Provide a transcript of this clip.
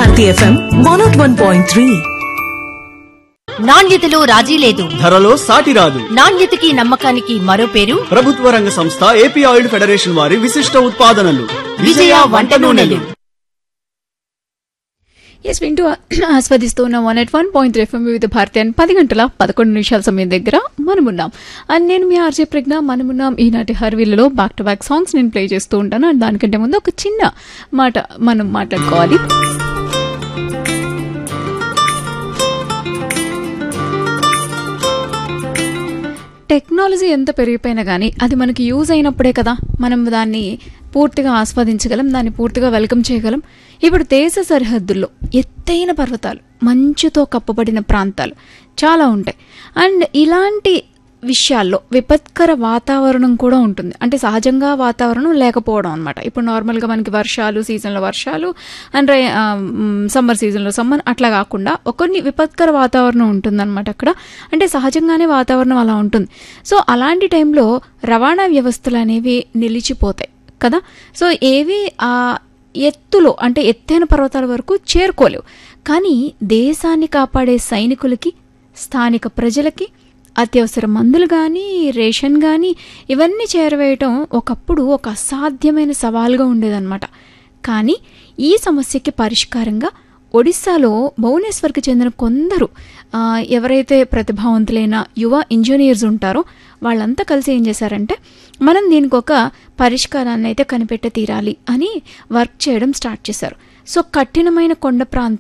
Bharati FM one not one point three నాణ్యతలో రాజీ లేదు ధరలో సాటి రాదు నాణ్యతకి నమ్మకానికి మరో పేరు ప్రభుత్వ రంగ సంస్థ ఏపీ ఆయిల్ ఫెడరేషన్ వారి విశిష్ట ఉత్పాదనలు విజయ వంట నూనెలు ఎస్ వింటూ ఆస్వాదిస్తూ ఉన్న one eight one point FM Vividh Bharati అని పది గంటల పదకొండు నిమిషాల సమయం దగ్గర మనమున్నాం అండ్ నేను మీ ఆర్జే ప్రజ్ఞ మనమున్నాం ఈనాటి హర్వీలలో బ్యాక్ టు బ్యాక్ సాంగ్స్ నేను ప్లే చేస్తూ ఉంటాను అండ్ దానికంటే ముందు ఒక చిన్న మాట మనం మాట్లాడుకోవాలి టెక్నాలజీ ఎంత పెరిగిపోయినా కానీ అది మనకి యూజ్ అయినప్పుడే కదా మనం దాన్ని పూర్తిగా ఆస్వాదించగలం దాన్ని పూర్తిగా వెల్కమ్ చేయగలం ఇప్పుడు దేశ సరిహద్దుల్లో ఎత్తైన పర్వతాలు మంచుతో కప్పబడిన ప్రాంతాలు చాలా ఉంటాయి అండ్ ఇలాంటి విషయాల్లో విపత్కర వాతావరణం కూడా ఉంటుంది అంటే సహజంగా వాతావరణం లేకపోవడం అనమాట ఇప్పుడు నార్మల్గా మనకి వర్షాలు సీజన్లో వర్షాలు అండ్ సమ్మర్ సీజన్లో సమ్మర్ అట్లా కాకుండా కొన్ని విపత్కర వాతావరణం ఉంటుందన్నమాట అక్కడ అంటే సహజంగానే వాతావరణం అలా ఉంటుంది సో అలాంటి టైంలో రవాణా వ్యవస్థలు అనేవి నిలిచిపోతాయి కదా సో ఏవి ఆ ఎత్తులో అంటే ఎత్తైన పర్వతాల వరకు చేరుకోలేవు కానీ దేశాన్ని కాపాడే సైనికులకి స్థానిక ప్రజలకి అత్యవసర మందులు కానీ రేషన్ కానీ ఇవన్నీ చేరవేయటం ఒకప్పుడు ఒక అసాధ్యమైన సవాల్గా ఉండేదన్నమాట కానీ ఈ సమస్యకి పరిష్కారంగా ఒడిస్సాలో భువనేశ్వర్కి చెందిన కొందరు ఆ, ఎవరైతే ప్రతిభావంతులైన యువ ఇంజనీర్స్ ఉంటారో వాళ్ళంతా కలిసి ఏం చేశారంటే మనం దీనికి ఒక పరిష్కారాన్ని అయితే కనిపెట్ట తీరాలి అని వర్క్ చేయడం స్టార్ట్ చేశారు సో కఠినమైన కొండ ప్రాంతం